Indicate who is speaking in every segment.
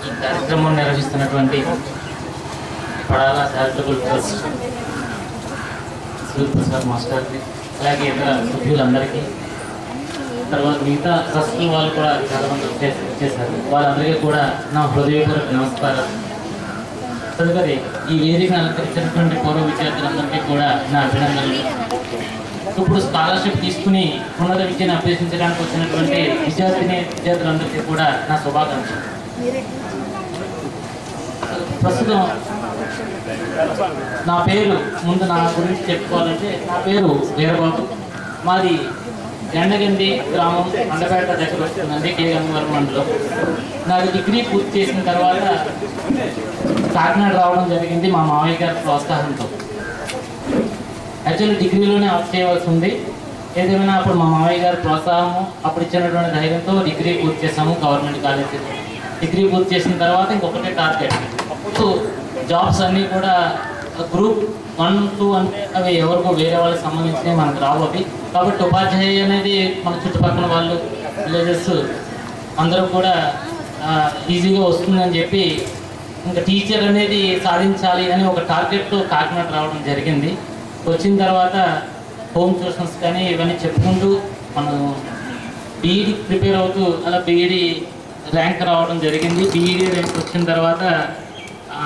Speaker 1: ఈ కార్యక్రమం నిర్వహిస్తున్నటువంటి పడాల చారిటబుల్ ట్రస్ట్ సూర్యప్రసాద్ మాస్టర్కి అలాగే ఇతర సభ్యులందరికీ తర్వాత మిగతా ట్రస్ట్ వాళ్ళు కూడా చాలా మంది వచ్చే- వచ్చేసారు వాళ్ళందరికీ కూడా నా హృదయపూర్వక నమస్కారాలు తదుపరి ఈ వేదికను అలంకరించినటువంటి పూర్వ విద్యార్థులందరికీ కూడా నా అభినందనలు ఇప్పుడు స్కాలర్షిప్ తీసుకుని ఉన్నత విద్యను అభ్యసించడానికి వచ్చినటువంటి విద్యార్థిని విద్యార్థులందరికీ కూడా నా శుభాకాంక్షలు ప్రస్తుతం నా పేరు ముందు నా గురించి చెప్పుకోవాలంటే నా పేరు వీరబాబు మాది ఎండగండి గ్రామం అండపేట దగ్గర వస్తుందండి కే గంగవరం మండలం నాది డిగ్రీ పూర్తి చేసిన తర్వాత కాకినాడ రావడం జరిగింది మా మామయ్య గారి ప్రోత్సాహంతో యాక్చువల్లీ డిగ్రీలోనే ఆఫ్ చేయవలసి ఉంది ఏదేమైనా అప్పుడు మా మామయ్య గారి ప్రోత్సాహము అప్పుడు ఇచ్చినటువంటి ధైర్యంతో డిగ్రీ పూర్తి చేసాము గవర్నమెంట్ కాలేజీ డిగ్రీ పూర్తి చేసిన తర్వాత ఇంకొకటే టార్గెట్ సో జాబ్స్ అన్నీ కూడా గ్రూప్ వన్ టూ అంటే అవి ఎవరికో వేరే వాళ్ళకి సంబంధించినవి మనకు రావు అవి కాబట్టి ఉపాధ్యాయ అనేది మన చుట్టుపక్కల వాళ్ళు విలేజెస్ అందరూ కూడా ఈజీగా వస్తుందని చెప్పి ఇంకా టీచర్ అనేది సాధించాలి అని ఒక టార్గెట్తో కాకినాడ రావడం జరిగింది వచ్చిన తర్వాత హోమ్ ట్యూషన్స్ కానీ ఇవన్నీ చెప్పుకుంటూ మనం బీఈడి ప్రిపేర్ అవుతూ అలా బీఈడి ర్యాంక్ రావడం జరిగింది బీఈడి ర్యాంక్ వచ్చిన తర్వాత ఆ,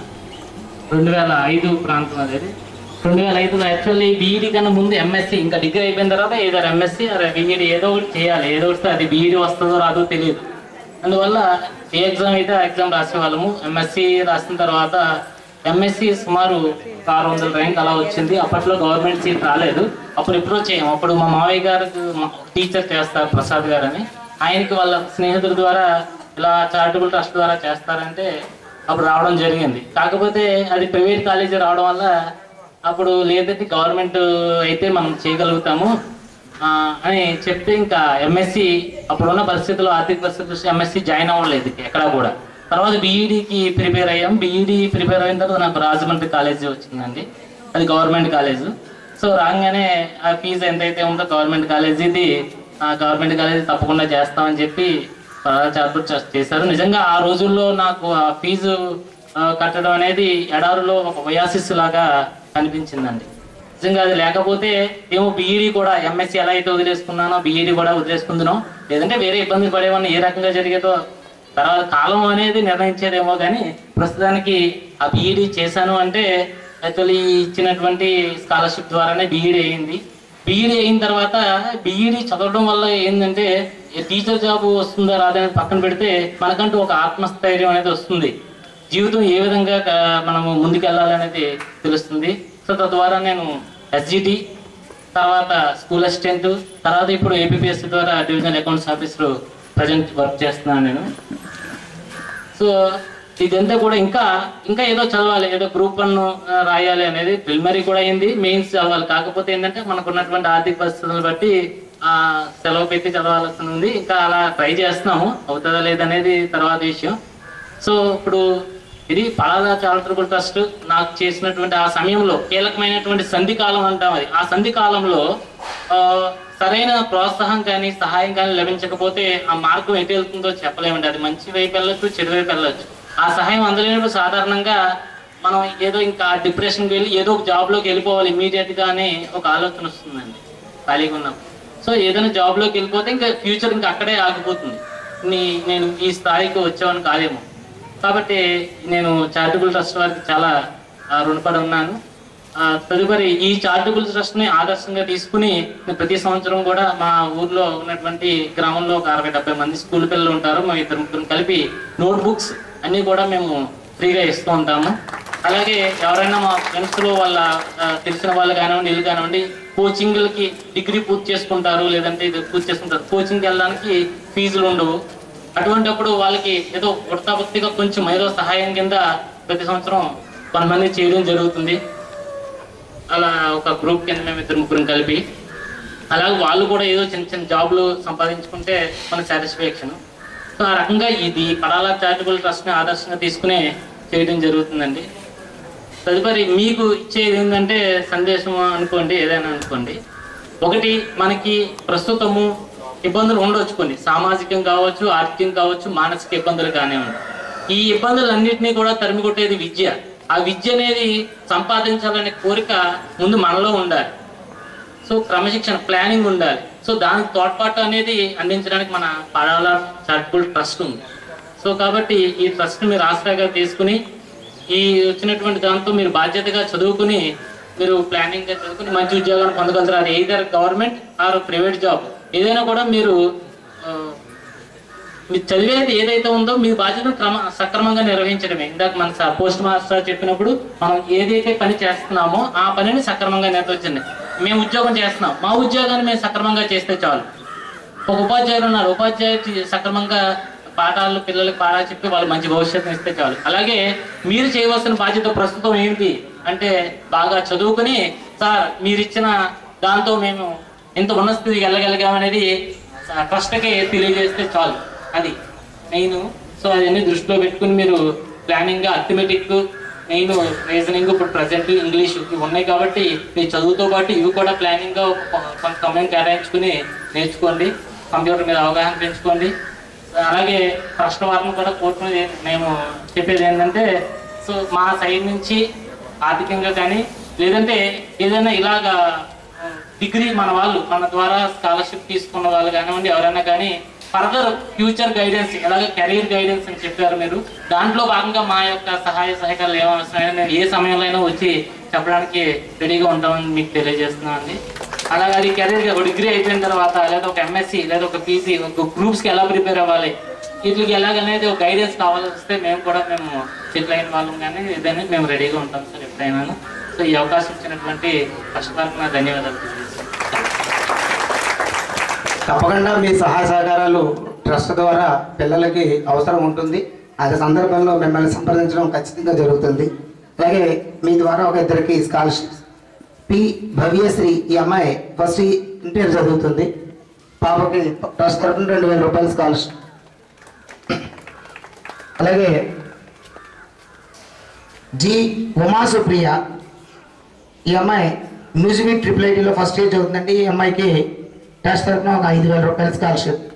Speaker 1: రెండు వేల ఐదు ప్రాంతం అది రెండు వేల ఐదులో యాక్చువల్లీ బీఈడి కన్నా ముందు ఎంఎస్సి ఇంకా డిగ్రీ అయిపోయిన తర్వాత ఏదో ఎంఎస్సి అరే బీఈడి ఏదో ఒకటి చేయాలి ఏదో ఒకటి అది బీఈడి వస్తుందో రాదో తెలియదు అందువల్ల ఏ ఎగ్జామ్ అయితే ఆ ఎగ్జామ్ రాసేవాళ్ళము ఎంఎస్సి రాసిన తర్వాత ఎంఎస్సి సుమారు ఒక ఆరు వందల ర్యాంక్ అలా వచ్చింది అప్పట్లో గవర్నమెంట్ సీట్ రాలేదు అప్పుడు ఎప్పుడో చేయము అప్పుడు మా మావయ్య గారికి టీచర్ చేస్తారు ప్రసాద్ గారు అని ఆయనకి వాళ్ళ స్నేహితుల ద్వారా ఇలా చారిటబుల్ ట్రస్ట్ ద్వారా చేస్తారంటే అప్పుడు రావడం జరిగింది కాకపోతే అది ప్రైవేట్ కాలేజీ రావడం వల్ల అప్పుడు లేదంటే గవర్నమెంట్ అయితే మనం చేయగలుగుతాము ఆ, అని చెప్తే ఇంకా ఎంఎస్సి అప్పుడున్న పరిస్థితుల్లో ఆర్థిక పరిస్థితులు ఎంఎస్సి జాయిన్ అవ్వలేదు ఎక్కడా కూడా తర్వాత బీఈడికి ప్రిపేర్ అయ్యాం బీఈడి ప్రిపేర్ అయిన తర్వాత నాకు రాజమండ్రి కాలేజీ వచ్చిందండి అది గవర్నమెంట్ కాలేజ్ సో రాగానే ఆ ఫీజు ఎంతైతే ఉందో గవర్నమెంట్ కాలేజీది ఆ గవర్నమెంట్ కాలేజీ తప్పకుండా చేస్తామని చెప్పి చార్పుట్ చేశారు నిజంగా ఆ రోజుల్లో నాకు ఆ ఫీజు ఆ, కట్టడం అనేది ఎడారులో ఒక వయాసిస్ లాగా కనిపించిందండి నిజంగా అది లేకపోతే ఏమో బీఈడి కూడా ఎంఎస్సీ ఎలా అయితే వదిలేసుకున్నానో బీఈడి కూడా వదిలేసుకుందునో లేదంటే వేరే ఇబ్బంది పడేవన్నీ ఏ రకంగా జరిగేదో తర్వాత కాలం అనేది నిర్ణయించేదేమో కానీ ప్రస్తుతానికి ఆ బీఈడి చేశాను అంటే యాక్చువల్లీ ఇచ్చినటువంటి స్కాలర్షిప్ ద్వారానే బీఈడి అయింది బీఈడి అయిన తర్వాత బీఈడి చదవడం వల్ల ఏంటంటే టీచర్ జాబ్ వస్తుందా రాదని పక్కన పెడితే మనకంటూ ఒక ఆత్మస్థైర్యం అనేది వస్తుంది జీవితం ఏ విధంగా క- మనము ముందుకెళ్ళాలనేది తెలుస్తుంది సో తద్వారా నేను ఎస్జిటి తర్వాత స్కూల్ అసిస్టెంట్ తర్వాత ఇప్పుడు ఏపీఎస్సి ద్వారా divisional accounts officer present work చేస్తున్నాను నేను సో ఇదంతా కూడా ఇంకా ఇంకా ఏదో చదవాలి ఏదో గ్రూప్ వన్ రాయాలి అనేది ప్రిలిమరీ కూడా అయింది మెయిన్స్ చదవాలి కాకపోతే ఏంటంటే మనకు ఉన్నటువంటి ఆర్థిక పరిస్థితులను బట్టి ఆ సెలవు పెట్టి చదవాల్సి ఉంది ఇంకా అలా ట్రై చేస్తున్నాము అవుతుందా లేదనేది తర్వాత విషయం సో ఇప్పుడు ఇది పలాదా చారిటబుల్ ట్రస్ట్ నాకు చేసినటువంటి ఆ సమయంలో కీలకమైనటువంటి సంధి కాలం అంటాం అది ఆ సంధి కాలంలో ఆ, సరైన ప్రోత్సాహం కానీ సహాయం కానీ లభించకపోతే ఆ మార్గం ఎటు వెళ్తుందో చెప్పలేమండి అది మంచి వైపు వెళ్ళొచ్చు చెడు వైపు వెళ్ళొచ్చు ఆ సహాయం అందలేనప్పుడు సాధారణంగా మనం ఏదో ఇంకా డిప్రెషన్కి వెళ్ళి ఏదో ఒక జాబ్లోకి వెళ్ళిపోవాలి ఇమీడియట్ గా అని ఒక ఆలోచన వస్తుందండి ఖాళీగా ఉన్నప్పుడు సో ఏదైనా జాబ్లోకి వెళ్ళిపోతే ఇంకా ఫ్యూచర్ ఇంకా అక్కడే ఆగిపోతుంది నీ నేను ఈ స్థాయికి వచ్చామని కాదేమో కాబట్టి నేను చారిటబుల్ ట్రస్ట్ వారికి చాలా ఆ, రుణపడి ఉన్నాను ఆ, తదుపరి ఈ చారిటబుల్ ట్రస్ట్ ని ఆదర్శంగా తీసుకుని నేను ప్రతి సంవత్సరం కూడా మా ఊర్లో ఉన్నటువంటి గ్రామంలో ఒక అరవై డెబ్బై మంది స్కూల్ పిల్లలు ఉంటారు మేము ఇద్దరు ముగ్గురు కలిపి నోట్ బుక్స్ అన్ని కూడా మేము ఫ్రీగా ఇస్తూ ఉంటాము అలాగే ఎవరైనా మా ఫ్రెండ్స్ లో వాళ్ళ ఆ, తెలిసిన వాళ్ళు కానివ్వండి ఇల్లు కానివ్వండి కోచింగ్లకి డిగ్రీ పూర్తి చేసుకుంటారు లేదంటే ఇది పూర్తి చేసుకుంటారు కోచింగ్కి వెళ్ళడానికి ఫీజులు ఉండవు అటువంటిప్పుడు వాళ్ళకి ఏదో వృత్తాభక్తిగా కొంచెం ఏదో సహాయం కింద ప్రతి సంవత్సరం కొంతమంది చేయడం జరుగుతుంది అలా ఒక గ్రూప్ కింద మేము ఇద్దరు ముగ్గురం కలిపి అలాగే వాళ్ళు కూడా ఏదో చిన్న చిన్న జాబ్లు సంపాదించుకుంటే మన సాటిస్ఫాక్షన్ సో ఆ రకంగా ఇది పడాల చారిటబుల్ ట్రస్ట్ని ఆదర్శంగా తీసుకుని చేయడం జరుగుతుందండి తదుపరి మీకు ఇచ్చేది ఏంటంటే సందేశం అనుకోండి ఏదైనా అనుకోండి ఒకటి మనకి ప్రస్తుతము ఇబ్బందులు ఉండవచ్చు కొన్ని సామాజికం కావచ్చు ఆర్థికం కావచ్చు మానసిక ఇబ్బందులు కానివ్వండి ఈ ఇబ్బందులన్నింటినీ కూడా తరిమి కొట్టేది విద్య ఆ విద్య అనేది సంపాదించాలనే కోరిక ముందు మనలో ఉండాలి సో క్రమశిక్షణ ప్లానింగ్ ఉండాలి సో దానికి తోడ్పాటు అనేది అందించడానికి మన పడాల చారిటబుల్ ట్రస్ట్ ఉంది సో కాబట్టి ఈ ట్రస్ట్ మీరు ఆశ్రయగా తీసుకుని ఈ వచ్చినటువంటి దాంతో మీరు బాధ్యతగా చదువుకుని మీరు ప్లానింగ్ గా చదువుకుని మంచి ఉద్యోగాన్ని పొందగలుగుతారు అది either government or private job ఏదైనా కూడా మీరు ఆ, మీరు చదివేది ఏదైతే ఉందో మీ బాధ్యతను క్రమ సక్రమంగా నిర్వహించడమే ఇందాక మన స- పోస్ట్ మాస్టర్ చెప్పినప్పుడు మనం ఏదైతే పని చేస్తున్నామో ఆ పనిని సక్రమంగా నిర్వహించండి మేము ఉద్యోగం చేస్తున్నాం మా ఉద్యోగాన్ని మేము సక్రమంగా చేస్తే చాలు ఒక ఉపాధ్యాయులు ఉన్నారు ఉపాధ్యాయులు సక్రమంగా పాఠాలు పిల్లలకి పాఠాలు చెప్పి వాళ్ళు మంచి భవిష్యత్తుని ఇస్తే చాలు అలాగే మీరు చేయవలసిన బాధ్యత ప్రస్తుతం ఏమిటి అంటే బాగా చదువుకుని సార్ మీరు ఇచ్చిన దాంతో మేము ఇంత ఉన్న స్థితికి వెళ్ళగలిగామనేది ట్రస్ట్కి తెలియజేస్తే చాలు అది మెయిన్ సో అవన్నీ దృష్టిలో పెట్టుకుని మీరు ప్లానింగ్ గా అథమెటిక్ మెయిన్ రీజనింగ్ ఇప్పుడు ప్రజెంట్ ఇంగ్లీష్ ఇవి ఉన్నాయి కాబట్టి మీ చదువుతో పాటు ఇవి కూడా ప్లానింగ్ గా ఒక కొంత సమయం కేటాయించుకుని నేర్చుకోండి కంప్యూటర్ మీద అవగాహన పెంచుకోండి అలాగే ట్రస్ట్ వారిని కూడా కోరుకునేది మేము చెప్పేది ఏంటంటే సో మా సైడ్ నుంచి ఆర్థికంగా కానీ లేదంటే ఏదైనా ఇలాగా డిగ్రీ మన వాళ్ళు మన ద్వారా స్కాలర్షిప్ తీసుకున్న వాళ్ళు కానివ్వండి ఎవరైనా కానీ ఫర్దర్ ఫ్యూచర్ గైడెన్స్ ఎలాగ కెరీర్ గైడెన్స్ అని చెప్పారు మీరు దాంట్లో భాగంగా మా యొక్క సహాయ సహకారాలు ఏమవసరమైనా మేము ఏ సమయంలో అయినా వచ్చి చెప్పడానికి రెడీగా ఉంటామని మీకు తెలియజేస్తున్నాం అండి అలాగే అది కెరీర్ ఒక డిగ్రీ అయిపోయిన తర్వాత లేదా ఒక ఎంఎస్సి లేదా ఒక పీసీ ఒక గ్రూప్స్కి ఎలా ప్రిపేర్ అవ్వాలి వీటికి ఎలాగనేది ఒక గైడెన్స్ కావాల్సి వస్తే మేము కూడా మేము సెటిల్ అయిన వాళ్ళం కానీ ఏదైనా మేము రెడీగా ఉంటాం సార్ ఎప్పుడైనా సో ఈ అవకాశం ఇచ్చినటువంటి కష్టపరకు నా ధన్యవాదాలు తెలియజేస్తున్నాను.
Speaker 2: తప్పకుండా మీ సహాయ సహకారాలు ట్రస్ట్ ద్వారా పిల్లలకి అవసరం ఉంటుంది అదే సందర్భంలో మిమ్మల్ని సంప్రదించడం ఖచ్చితంగా జరుగుతుంది అలాగే మీ ద్వారా ఒక ఇద్దరికి స్కాలర్షిప్స్ పి భవ్యశ్రీ ఈ అమ్మాయి ఫస్ట్ ఇంటర్ చదువుతుంది పాపకి ట్రస్ట్ తరఫున రెండు వేల రూపాయల స్కాలర్షిప్ అలాగే జి ఉమా సుప్రియ ఈ అమ్మాయి మ్యూజిక్ ట్రిపుల్ ఐటీలో ఫస్ట్ ఇయర్ చదువుతుందండి ఈ అమ్మాయికి ట్రస్ట్ తరఫున ఒక ఐదు వేల రూపాయల స్కాలర్షిప్